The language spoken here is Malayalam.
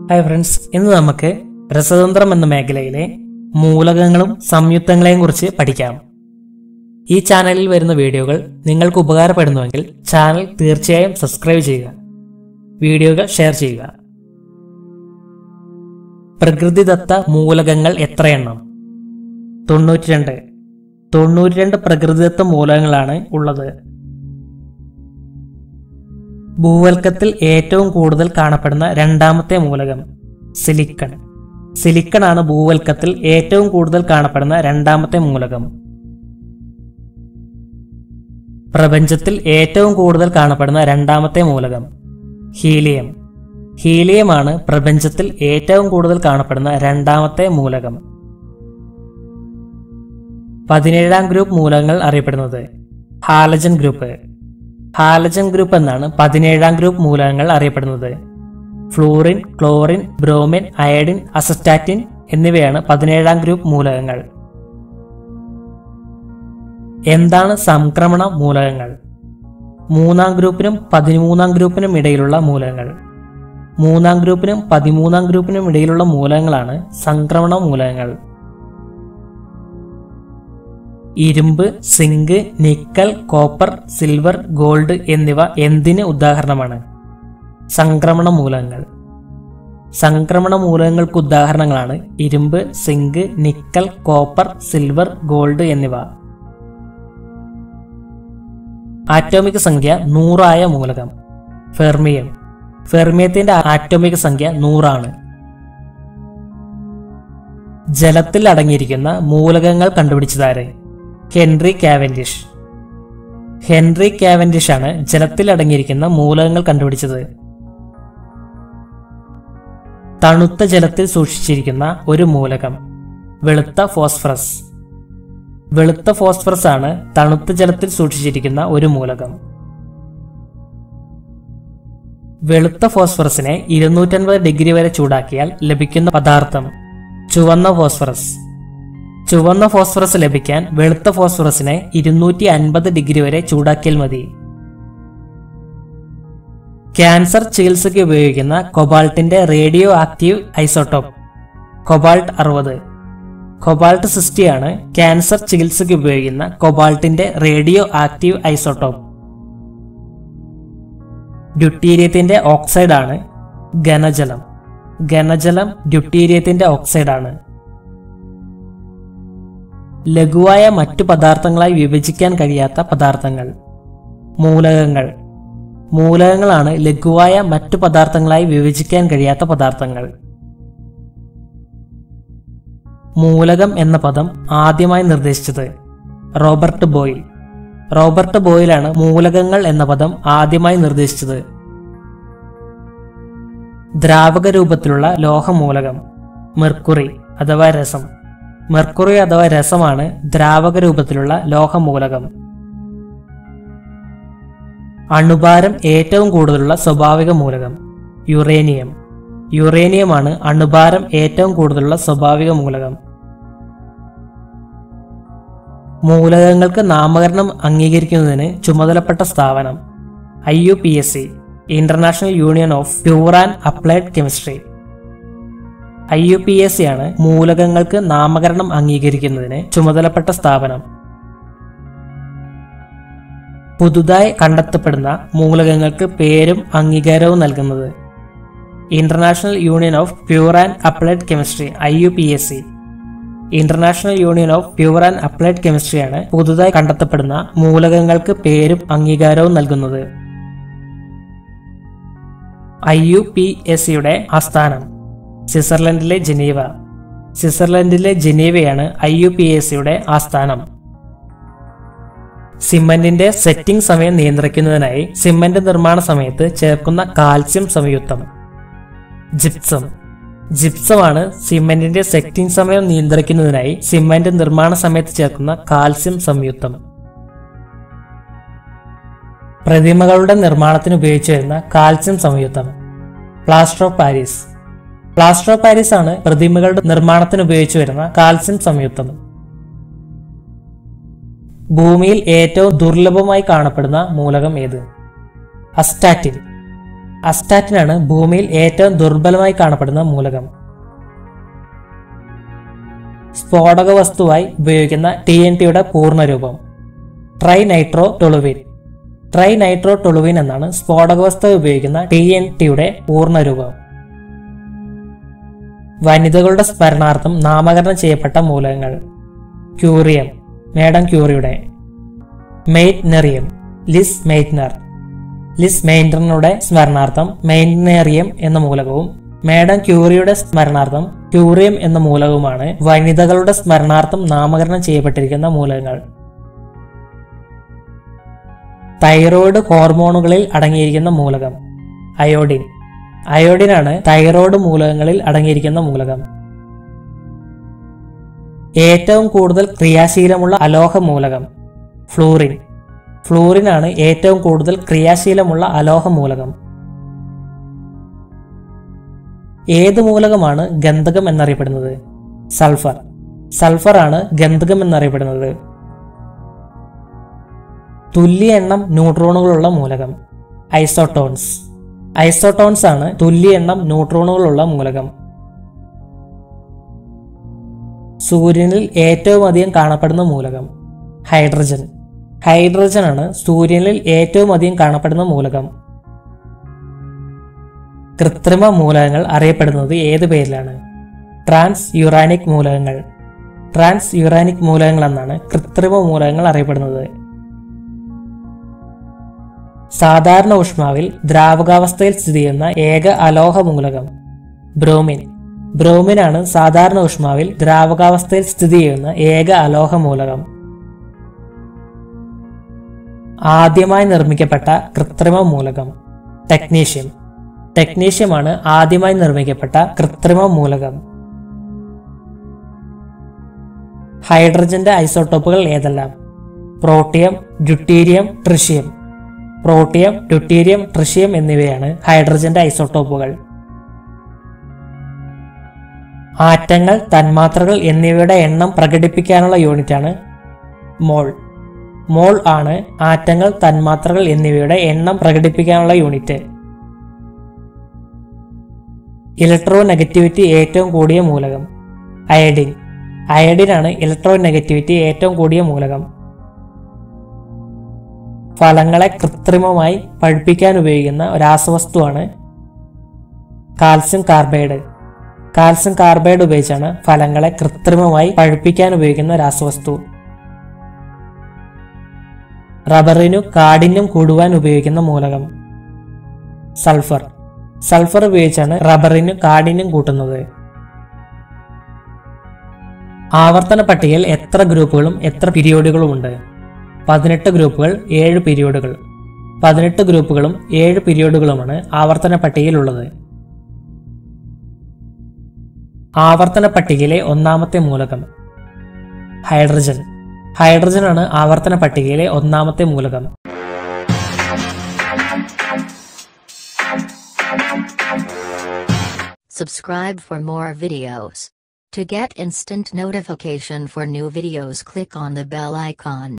ഹായ് ഫ്രണ്ട്സ് ഇന്ന് നമുക്ക് രസതന്ത്രം എന്ന മേഖലയിലെ മൂലകങ്ങളും സംയുക്തങ്ങളെയും കുറിച്ച് പഠിക്കാം ഈ ചാനലിൽ വരുന്ന വീഡിയോകൾ നിങ്ങൾക്ക് ഉപകാരപ്പെടുന്നുവെങ്കിൽ ചാനൽ തീർച്ചയായും സബ്സ്ക്രൈബ് ചെയ്യുക വീഡിയോകൾ ഷെയർ ചെയ്യുക പ്രകൃതിദത്ത മൂലകങ്ങൾ എത്രയെണ്ണം തൊണ്ണൂറ്റിരണ്ട് തൊണ്ണൂറ്റിരണ്ട് പ്രകൃതിദത്ത മൂലകങ്ങളാണ് ഉള്ളത് ഭൂവൽക്കത്തിൽ ഏറ്റവും കൂടുതൽ കാണപ്പെടുന്ന രണ്ടാമത്തെ മൂലകം സിലിക്കൺ സിലിക്കൺ ആണ് ഭൂവൽക്കത്തിൽ ഏറ്റവും കൂടുതൽ കാണപ്പെടുന്ന രണ്ടാമത്തെ മൂലകം പ്രപഞ്ചത്തിൽ ഏറ്റവും കൂടുതൽ കാണപ്പെടുന്ന രണ്ടാമത്തെ മൂലകം ഹീലിയം ഹീലിയമാണ് പ്രപഞ്ചത്തിൽ ഏറ്റവും കൂടുതൽ കാണപ്പെടുന്ന രണ്ടാമത്തെ മൂലകം പതിനേഴാം ഗ്രൂപ്പ് മൂലകങ്ങൾ അറിയപ്പെടുന്നത് ഹാലജൻ ഗ്രൂപ്പ് ഹാലജൻ ഗ്രൂപ്പ് എന്നാണ് പതിനേഴാം ഗ്രൂപ്പ് മൂലകങ്ങൾ അറിയപ്പെടുന്നത് fluorine chlorine bromine iodine astatine എന്നിവയാണ് പതിനേഴാം ഗ്രൂപ്പ് മൂലകങ്ങൾ എന്താണ് സംക്രമണ മൂലകങ്ങൾ മൂന്നാം ഗ്രൂപ്പിനും പതിമൂന്നാം ഗ്രൂപ്പിനും ഇടയിലുള്ള മൂലകങ്ങൾ മൂന്നാം ഗ്രൂപ്പിനും പതിമൂന്നാം ഗ്രൂപ്പിനും ഇടയിലുള്ള മൂലകങ്ങളാണ് സംക്രമണ മൂലകങ്ങൾ ഇരുമ്പ് zinc nickel copper silver gold എന്നിവ എന്തിന് ഉദാഹരണമാണ് സംക്രമണ മൂലകങ്ങൾ സംക്രമണ മൂലകങ്ങൾക്ക് ഉദാഹരണങ്ങളാണ് ഇരുമ്പ് zinc nickel copper silver gold എന്നിവ ആറ്റോമിക് സംഖ്യ നൂറായ മൂലകം ഫെർമിയം ഫെർമിയത്തിന്റെ ആറ്റോമിക് സംഖ്യ നൂറാണ് ജലത്തിൽ അടങ്ങിയിരിക്കുന്ന മൂലകങ്ങൾ കണ്ടുപിടിച്ചതാര് ഹെൻറി കാവൻഡിഷ് ഹെൻറി കാവൻഡിഷ് ആണ് ജലത്തിൽ അടങ്ങിയിരിക്കുന്ന മൂലകങ്ങൾ കണ്ടുപിടിച്ചത് തണുത്ത ജലത്തിൽ സൂക്ഷിച്ചിരിക്കുന്ന ഒരു മൂലകം വെളുത്ത ഫോസ്ഫറസ് വെളുത്ത ഫോസ്ഫറസ് ആണ് തണുത്ത ജലത്തിൽ സൂക്ഷിച്ചിരിക്കുന്ന ഒരു മൂലകം വെളുത്ത ഫോസ്ഫറസിനെ ഇരുന്നൂറ്റൻപത് ഡിഗ്രി വരെ ചൂടാക്കിയാൽ ലഭിക്കുന്ന പദാർത്ഥം ചുവന്ന ഫോസ്ഫറസ് ചുവന്ന ഫോസ്ഫറസ് ലഭിക്കാൻ വെളുത്ത ഫോസ്ഫറസിനെ ഇരുന്നൂറ്റി അൻപത് ഡിഗ്രി വരെ ചൂടാക്കിയാൽ മതി ക്യാൻസർ ചികിത്സയ്ക്ക് ഉപയോഗിക്കുന്ന കൊബാൾട്ടിന്റെ റേഡിയോ ആക്റ്റീവ് ഐസോട്ടോപ്പ് കൊബാൾട്ട് അറുപത് കൊബാൾട്ട് സിക്സ്റ്റിയാണ് ക്യാൻസർ ചികിത്സയ്ക്ക് ഉപയോഗിക്കുന്ന കൊബാൾട്ടിന്റെ റേഡിയോ ആക്റ്റീവ് ഐസോട്ടോപ്പ് ഡ്യൂട്ടീരിയത്തിന്റെ ഓക്സൈഡാണ് ഘനജലം ഘനജലം ഡ്യൂട്ടീരിയത്തിന്റെ ഓക്സൈഡാണ് ലഘുവായ മറ്റു പദാർത്ഥങ്ങളായി വിഭജിക്കാൻ കഴിയാത്ത പദാർത്ഥങ്ങൾ മൂലകങ്ങൾ മൂലകങ്ങളാണ് ലഘുവായ മറ്റു പദാർത്ഥങ്ങളായി വിഭജിക്കാൻ കഴിയാത്ത പദാർത്ഥങ്ങൾ മൂലകം എന്ന പദം ആദ്യമായി നിർദ്ദേശിച്ചത് റോബർട്ട് ബോയിൽ റോബർട്ട് ബോയിലാണ് മൂലകങ്ങൾ എന്ന പദം ആദ്യമായി നിർദ്ദേശിച്ചത് ദ്രാവക രൂപത്തിലുള്ള ലോഹമൂലകം മെർക്കുറി അഥവാ രസം മെർക്കുറി അഥവാ രസമാണ് ദ്രാവക രൂപത്തിലുള്ള ലോഹമൂലകം അണുഭാരം ഏറ്റവും കൂടുതലുള്ള സ്വാഭാവിക മൂലകം യുറേനിയം യുറേനിയമാണ് അണുഭാരം ഏറ്റവും കൂടുതലുള്ള സ്വാഭാവിക മൂലകം മൂലകങ്ങൾക്ക് നാമകരണം അംഗീകരിക്കുന്നതിന് ചുമതലപ്പെട്ട സ്ഥാപനം I U P S C international union of pure and applied chemistry I U P S C ആണ് മൂലകങ്ങൾക്ക് നാമകരണം അംഗീകരിക്കുന്നതിന് ചുമതലപ്പെട്ട സ്ഥാപനം പുതുതായി കണ്ടെത്തപ്പെടുന്ന മൂലകങ്ങൾക്ക് പേരും അംഗീകാരവും നൽകുന്നത് international union of pure and applied chemistry I U P S C international union of pure and applied കെമിസ്ട്രിയാണ് പുതുതായി കണ്ടെത്തപ്പെടുന്ന മൂലകങ്ങൾക്ക് പേരും അംഗീകാരവും നൽകുന്നത് ഐ യു പി എസ് സിയുടെ ആസ്ഥാനം സ്വിറ്റ്സർലൻഡിലെ ജനീവ സ്വിറ്റ്സർലൻഡിലെ ജനീവയാണ് ഐ യു പി എസ് സിയുടെ ആസ്ഥാനം സിമന്റിന്റെ സെറ്റിംഗ് സമയം നിയന്ത്രിക്കുന്നതിനായി സിമന്റ് നിർമ്മാണ സമയത്ത് ചേർക്കുന്ന കാൽസ്യം സംയുക്തം ജിപ്സം ജിപ്സമാണ് സിമന്റിന്റെ സെറ്റിംഗ് സമയം നിയന്ത്രിക്കുന്നതിനായി സിമന്റ് നിർമ്മാണ സമയത്ത് ചേർക്കുന്ന കാൽസ്യം സംയുക്തം പ്രതിമകളുടെ നിർമ്മാണത്തിന് ഉപയോഗിച്ചു വരുന്ന കാൽസ്യം സംയുക്തം plaster of Paris plaster of Paris ആണ് പ്രതിമകളുടെ നിർമ്മാണത്തിന് ഉപയോഗിച്ചു വരുന്ന കാൽസ്യം സംയുക്തം ഭൂമിയിൽ ഏറ്റവും ദുർലഭമായി കാണപ്പെടുന്ന മൂലകം ഏത് അസ്റ്റാറ്റിൻ അസ്റ്റാറ്റിനാണ് ഭൂമിയിൽ ഏറ്റവും ദുർബലമായി കാണപ്പെടുന്ന മൂലകം സ്ഫോടക വസ്തുവായി ഉപയോഗിക്കുന്ന ടി എൻ ടിയുടെ പൂർണ്ണരൂപം trinitrotoluene trinitrotoluene എന്നാണ് സ്ഫോടക വസ്തു ഉപയോഗിക്കുന്ന ടി എൻ ടിയുടെ പൂർണ്ണരൂപം വനിതകളുടെ സ്മരണാർത്ഥം നാമകരണം ചെയ്യപ്പെട്ട മൂലകങ്ങൾ ക്യൂറിയം മേഡം ക്യൂറിയുടെ മെയ്റ്റ്നെറിയം ലിസ് മെയ്റ്റ്നർ ലിസ് മെയിൻറ്ററിനുടെ സ്മരണാർത്ഥം മെയിൻറ്റനേറിയം എന്ന മൂലകവും മേഡം ക്യൂറിയുടെ സ്മരണാർത്ഥം ക്യൂറിയം എന്ന മൂലകവുമാണ് വനിതകളുടെ സ്മരണാർത്ഥം നാമകരണം ചെയ്യപ്പെട്ടിരിക്കുന്ന മൂലകങ്ങൾ തൈറോയ്ഡ് ഹോർമോണുകളിൽ അടങ്ങിയിരിക്കുന്ന മൂലകം അയോഡിൻ അയോഡിനാണ് തൈറോയ്ഡ് മൂലകങ്ങളിൽ അടങ്ങിയിരിക്കുന്ന മൂലകം ഏറ്റവും കൂടുതൽ ക്രിയാശീലമുള്ള അലോഹ മൂലകം ഫ്ലൂറിൻ ഫ്ലൂറിനാണ് ഏറ്റവും കൂടുതൽ ക്രിയാശീലമുള്ള അലോഹ മൂലകം ഏത് മൂലകമാണ് ഗന്ധകം എന്നറിയപ്പെടുന്നത് സൾഫർ സൾഫർ ആണ് ഗന്ധകം എന്നറിയപ്പെടുന്നത് തുല്യ എണ്ണം ന്യൂട്രോണുകളുള്ള മൂലകം ഐസോട്ടോൺസ് ഐസോട്ടോൺസ് ആണ് തുല്യ എണ്ണം ന്യൂട്രോണുകളുള്ള മൂലകം സൂര്യനിൽ ഏറ്റവും അധികം കാണപ്പെടുന്ന മൂലകം ഹൈഡ്രജൻ ഹൈഡ്രജൻ ആണ് സൂര്യനിൽ ഏറ്റവും അധികം കാണപ്പെടുന്ന മൂലകം കൃത്രിമ മൂലകങ്ങൾ അറിയപ്പെടുന്നത് ഏത് പേരിലാണ് ട്രാൻസ് യുറാനിക് മൂലകങ്ങൾ ട്രാൻസ് യുറാനിക് മൂലകങ്ങൾ എന്നാണ് കൃത്രിമ മൂലകങ്ങൾ അറിയപ്പെടുന്നത് സാധാരണ ഊഷ്മാവിൽ ദ്രാവകാവസ്ഥയിൽ സ്ഥിതി ചെയ്യുന്ന ഏക അലോഹ മൂലകം ബ്രോമിൻ ബ്രോമിനാണ് സാധാരണ ഊഷ്മാവിൽ ദ്രാവകാവസ്ഥയിൽ സ്ഥിതി ചെയ്യുന്ന ഏക അലോഹ മൂലകം ആദ്യമായി നിർമ്മിക്കപ്പെട്ട കൃത്രിമ മൂലകം ടെക്നീഷ്യം ടെക്നീഷ്യമാണ് ആദ്യമായി നിർമ്മിക്കപ്പെട്ട കൃത്രിമ മൂലകം ഹൈഡ്രജന്റെ ഐസോട്ടോപ്പുകൾ ഏതെല്ലാം protium deuterium tritium protium deuterium tritium എന്നിവയാണ് ഹൈഡ്രജന്റെ ഐസോട്ടോപ്പുകൾ ആറ്റങ്ങൾ തന്മാത്രകൾ എന്നിവയുടെ എണ്ണം പ്രകടിപ്പിക്കാനുള്ള യൂണിറ്റാണ് മോൾ മോൾ ആണ് ആറ്റങ്ങൾ തന്മാത്രകൾ എന്നിവയുടെ എണ്ണം പ്രകടിപ്പിക്കാനുള്ള യൂണിറ്റ് ഇലക്ട്രോ നെഗറ്റിവിറ്റി ഏറ്റവും കൂടിയ മൂലകം അയഡിൻ അയഡിൻ ആണ് ഇലക്ട്രോ നെഗറ്റിവിറ്റി ഏറ്റവും കൂടിയ മൂലകം ഫലങ്ങളെ കൃത്രിമമായി പഴുപ്പിക്കാൻ ഉപയോഗിക്കുന്ന രാസവസ്തുവാണ് കാൽസ്യം കാർബൈഡ് കാൽസ്യം കാർബൈഡ് ഉപയോഗിച്ചാണ് ഫലങ്ങളെ കൃത്രിമമായി പഴുപ്പിക്കാൻ ഉപയോഗിക്കുന്ന രാസവസ്തു റബ്ബറിനു കാഠിന്യം കൂടുവാൻ ഉപയോഗിക്കുന്ന മൂലകം സൾഫർ സൾഫർ ഉപയോഗിച്ചാണ് റബ്ബറിന് കാഠിന്യം കൂട്ടുന്നത് ആവർത്തന പട്ടികയിൽ എത്ര ഗ്രൂപ്പുകളും എത്ര പീരിയോഡുകളും ഉണ്ട് പതിനെട്ട് ഗ്രൂപ്പുകൾ ഏഴ് പീരിയോഡുകൾ പതിനെട്ട് ഗ്രൂപ്പുകളും ഏഴ് പീരിയോഡുകളുമാണ് ആവർത്തന പട്ടികയിലുള്ളത് ആവർത്തന പട്ടികയിലെ ഒന്നാമത്തെ മൂലകം ഹൈഡ്രജൻ ഹൈഡ്രജൻ ആണ് ആവർത്തന പട്ടികയിലെ ഒന്നാമത്തെ മൂലകം Subscribe for more videos. To get instant notification for new videos click on the bell icon.